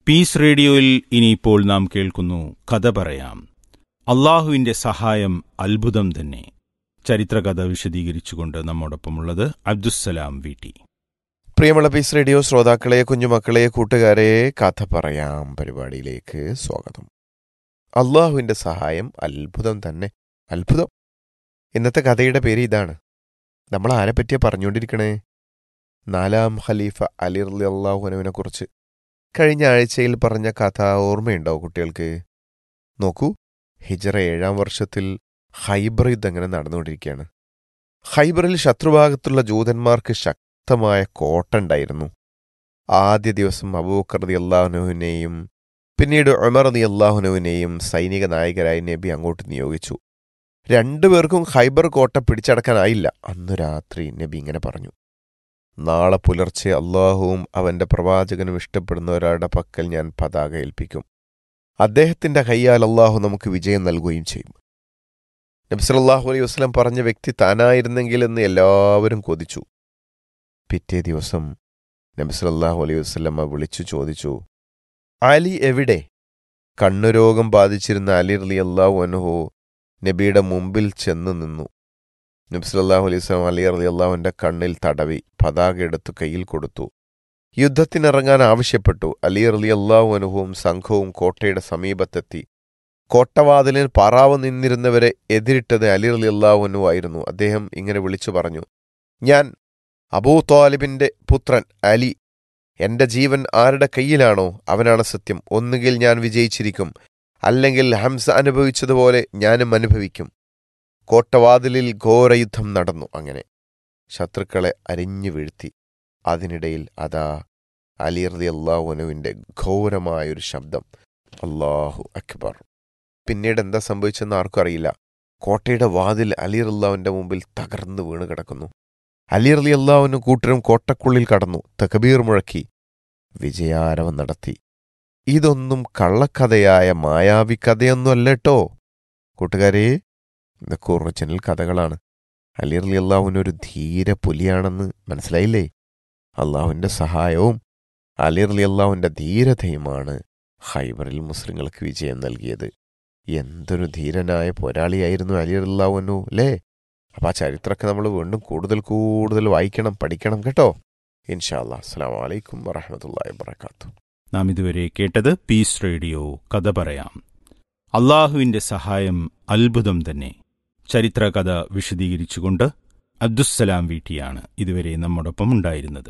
Piece റേഡിയോയിൽ ഇനിയിപ്പോൾ നാം കേൾക്കുന്നു കഥ പറയാം അള്ളാഹുവിന്റെ സഹായം അത്ഭുതം തന്നെ ചരിത്രകഥ വിശദീകരിച്ചുകൊണ്ട് നമ്മോടൊപ്പമുള്ളത് അബ്ദുസ്സലാം വി ടി പ്രിയമുള്ള പീസ് റേഡിയോ ശ്രോതാക്കളെ കുഞ്ഞുമക്കളെ കൂട്ടുകാരെ കഥ പറയാം പരിപാടിയിലേക്ക് സ്വാഗതം അള്ളാഹുവിൻ്റെ സഹായം അത്ഭുതം തന്നെ അത്ഭുതം ഇന്നത്തെ കഥയുടെ പേര് ഇതാണ് നമ്മൾ ആരെ പറ്റിയാ പറഞ്ഞുകൊണ്ടിരിക്കണേ നാലാം ഖലീഫ അലി റലി അള്ളാഹുനുവിനെ കുറിച്ച് കഴിഞ്ഞ ആഴ്ചയിൽ പറഞ്ഞ കഥ ഓർമ്മയുണ്ടോ കുട്ടികൾക്ക് നോക്കൂ ഹിജറ ഏഴാം വർഷത്തിൽ ഹൈബർ യുദ്ധം അങ്ങനെ നടന്നുകൊണ്ടിരിക്കുകയാണ് ഹൈബറിൽ ശത്രുഭാഗത്തുള്ള ജൂതന്മാർക്ക് ശക്തമായ കോട്ടുണ്ടായിരുന്നു ആദ്യ ദിവസം അബൂക്കർ റതി അള്ളാഹുനുവിനെയും പിന്നീട് ഉമർ റതി അള്ളാഹുനുവിനെയും സൈനിക നായകരായി നബി അങ്ങോട്ട് നിയോഗിച്ചു രണ്ടുപേർക്കും ഹൈബർ കോട്ട പിടിച്ചടക്കാനായില്ല അന്നു രാത്രി നബി ഇങ്ങനെ പറഞ്ഞു നാളെ പുലർച്ചെ അള്ളാഹുവും അവന്റെ പ്രവാചകനും ഇഷ്ടപ്പെടുന്ന ഒരാളുടെ പക്കൽ ഞാൻ പതാക ഏൽപ്പിക്കും അദ്ദേഹത്തിന്റെ കയ്യാൽ അള്ളാഹു നമുക്ക് വിജയം നൽകുകയും ചെയ്യും നബ്സലല്ലാഹു അലൈഹി വസ്ലം പറഞ്ഞ വ്യക്തി താനായിരുന്നെങ്കിൽ എന്ന് എല്ലാവരും കൊതിച്ചു പിറ്റേ ദിവസം നബ്സലല്ലാഹു അലൈഹി വസ്ലമ്മ വിളിച്ചു ചോദിച്ചു അലി എവിടെ കണ്ണുരോഗം ബാധിച്ചിരുന്ന അലി റലി അള്ളാഹു അനുഹു നബിയുടെ മുമ്പിൽ ചെന്നു നിന്നു നബ്സലല്ലാഹു അലൈഹി വസ്ലം അലി റലി അള്ളാഹുവിന്റെ കണ്ണിൽ തടവി പതാക എടുത്തു കയ്യിൽ കൊടുത്തു യുദ്ധത്തിനിറങ്ങാൻ ആവശ്യപ്പെട്ടു അലി റലി അള്ളാഹു അനുഹവും സംഘവും കോട്ടയുടെ സമീപത്തെത്തി കോട്ടവാതിലിൽ പാറാവ് നിന്നിരുന്നവരെ എതിരിട്ടത് അലി അലി അള്ളാഹുനു ആയിരുന്നു അദ്ദേഹം ഇങ്ങനെ വിളിച്ചു പറഞ്ഞു ഞാൻ അബൂ താലിബിന്റെ പുത്രൻ അലി എന്റെ ജീവൻ ആരുടെ കയ്യിലാണോ അവനാണ് സത്യം ഒന്നുകിൽ ഞാൻ വിജയിച്ചിരിക്കും അല്ലെങ്കിൽ ഹംസ അനുഭവിച്ചതുപോലെ ഞാനും അനുഭവിക്കും കോട്ടവാതിലിൽ ഘോരയുദ്ധം നടന്നു അങ്ങനെ ശത്രുക്കളെ അരിഞ്ഞു വീഴ്ത്തി അതിനിടയിൽ അതാ അലി റതി അള്ളാഹുനുവിന്റെ ഘോരമായൊരു ശബ്ദം അള്ളാഹു അക്ബർ പിന്നീട് എന്താ സംഭവിച്ചെന്ന് ആർക്കും അറിയില്ല കോട്ടയുടെ വാതിൽ അലി അള്ളാഹുവിന്റെ മുമ്പിൽ തകർന്നു വീണ് കിടക്കുന്നു അലി അലി അള്ളാഹുവിനും കൂട്ടരും കോട്ടക്കുള്ളിൽ കടന്നു തകബീർ മുഴക്കി വിജയാരവം നടത്തി ഇതൊന്നും കള്ളക്കഥയായ മായാവി കഥയൊന്നുമല്ല കേട്ടോ കൂട്ടുകാരെ ഇതൊക്കെ ഒറിജിനൽ കഥകളാണ് അലി അലി അള്ളാഹുവിനൊരു ധീര പുലിയാണെന്ന് മനസ്സിലായില്ലേ അള്ളാഹുവിന്റെ സഹായവും അലി അലി അള്ളാഹുവിന്റെ ധീരതയുമാണ് ഹൈബറിൽ മുസ്ലിങ്ങൾക്ക് വിജയം നൽകിയത് എന്തൊരു ധീരനായ പോരാളിയായിരുന്നു അലി അള്ളാഹുനു അല്ലേ അപ്പൊ ആ ചരിത്രമൊക്കെ നമ്മൾ വീണ്ടും കൂടുതൽ കൂടുതൽ വായിക്കണം പഠിക്കണം കേട്ടോ ഇൻഷാല്ലാ അസ്സാം വലൈക്കും വറഹമത്തല്ലാ വാത്തു നാം ഇതുവരെ കേട്ടത് പീസ് റേഡിയോ കഥ പറയാം അള്ളാഹുവിന്റെ സഹായം അത്ഭുതം തന്നെ ചരിത്രകഥ വിശദീകരിച്ചുകൊണ്ട് അബ്ദുസ്സലാം വീട്ടിയാണ് ഇതുവരെ നമ്മോടൊപ്പം ഉണ്ടായിരുന്നത്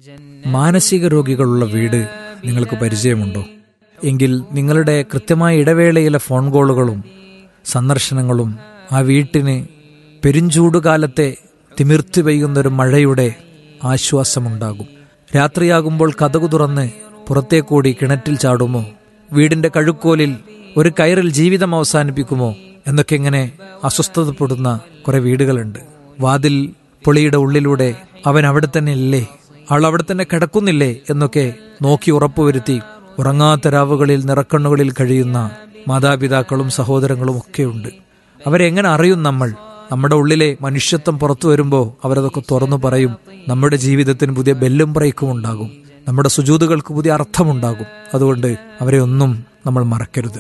മാനസിക രോഗികളുള്ള വീട് നിങ്ങൾക്ക് പരിചയമുണ്ടോ എങ്കിൽ നിങ്ങളുടെ കൃത്യമായ ഇടവേളയിലെ ഫോൺ കോളുകളും സന്ദർശനങ്ങളും ആ വീട്ടിന് പെരുംചൂടുകാലത്തെ തിമിർത്തി പെയ്യുന്നൊരു മഴയുടെ ആശ്വാസമുണ്ടാകും രാത്രിയാകുമ്പോൾ കഥകു തുറന്ന് പുറത്തേക്കൂടി കിണറ്റിൽ ചാടുമോ വീടിന്റെ കഴുക്കോലിൽ ഒരു കയറിൽ ജീവിതം അവസാനിപ്പിക്കുമോ എന്നൊക്കെ ഇങ്ങനെ അസ്വസ്ഥതപ്പെടുന്ന കുറെ വീടുകളുണ്ട് വാതിൽ പൊളിയുടെ ഉള്ളിലൂടെ അവൻ അവിടെ തന്നെ ഇല്ലേ അവൾ അവിടെ തന്നെ കിടക്കുന്നില്ലേ എന്നൊക്കെ നോക്കി ഉറപ്പുവരുത്തി ഉറങ്ങാത്ത രാവുകളിൽ നിറക്കണ്ണുകളിൽ കഴിയുന്ന മാതാപിതാക്കളും സഹോദരങ്ങളും ഒക്കെയുണ്ട് അവരെങ്ങനെ അറിയും നമ്മൾ നമ്മുടെ ഉള്ളിലെ മനുഷ്യത്വം പുറത്തു വരുമ്പോൾ അവരതൊക്കെ തുറന്നു പറയും നമ്മുടെ ജീവിതത്തിന് പുതിയ ബെല്ലും ബ്രേക്കും ഉണ്ടാകും നമ്മുടെ സുജൂതുകൾക്ക് പുതിയ അർത്ഥമുണ്ടാകും അതുകൊണ്ട് അവരെ ഒന്നും നമ്മൾ മറക്കരുത്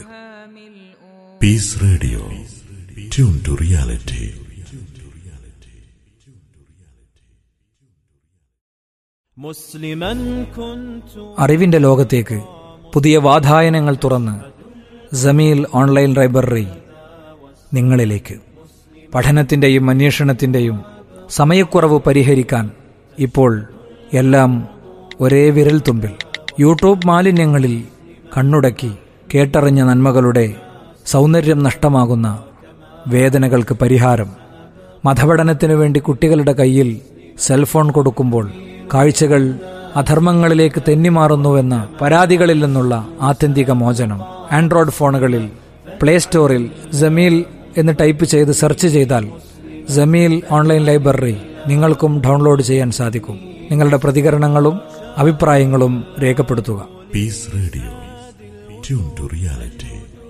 Peace Radio. Tune to reality. مسلما كنت അറിവിന്റെ ലോകത്തേക്ക് പുതിയ വാതായനങ്ങൾ തുറന്ന് ജമീൽ ഓൺലൈൻ ലൈബ്രറി നിങ്ങളിലേക്ക് പഠനത്തിൻ്റെയും അന്വേഷണത്തിൻ്റെയും സമയക്കുറവ് പരിഹരിക്കാൻ ഇപ്പോൾ എല്ലാം ഒരേ വിരൽ തുമ്പിൽ യൂട്യൂബ് മാലിന്യങ്ങളിൽ കണ്ണുടക്കി കേട്ടറിഞ്ഞ നന്മകളുടെ സൗന്ദര്യം നഷ്ടമാകുന്ന വേദനകൾക്ക് പരിഹാരം മതപഠനത്തിനു വേണ്ടി കുട്ടികളുടെ കയ്യിൽ സെൽഫോൺ കൊടുക്കുമ്പോൾ കാഴ്ചകൾ അധർമ്മങ്ങളിലേക്ക് തെന്നിമാറുന്നുവെന്ന പരാതികളിൽ നിന്നുള്ള ആത്യന്തിക മോചനം ആൻഡ്രോയിഡ് ഫോണുകളിൽ പ്ലേ സ്റ്റോറിൽ ജമീൽ എന്ന് ടൈപ്പ് ചെയ്ത് സെർച്ച് ചെയ്താൽ ജമീൽ ഓൺലൈൻ ലൈബ്രറി നിങ്ങൾക്കും ഡൗൺലോഡ് ചെയ്യാൻ സാധിക്കും നിങ്ങളുടെ പ്രതികരണങ്ങളും അഭിപ്രായങ്ങളും രേഖപ്പെടുത്തുക Peace Radio. Tune to reality.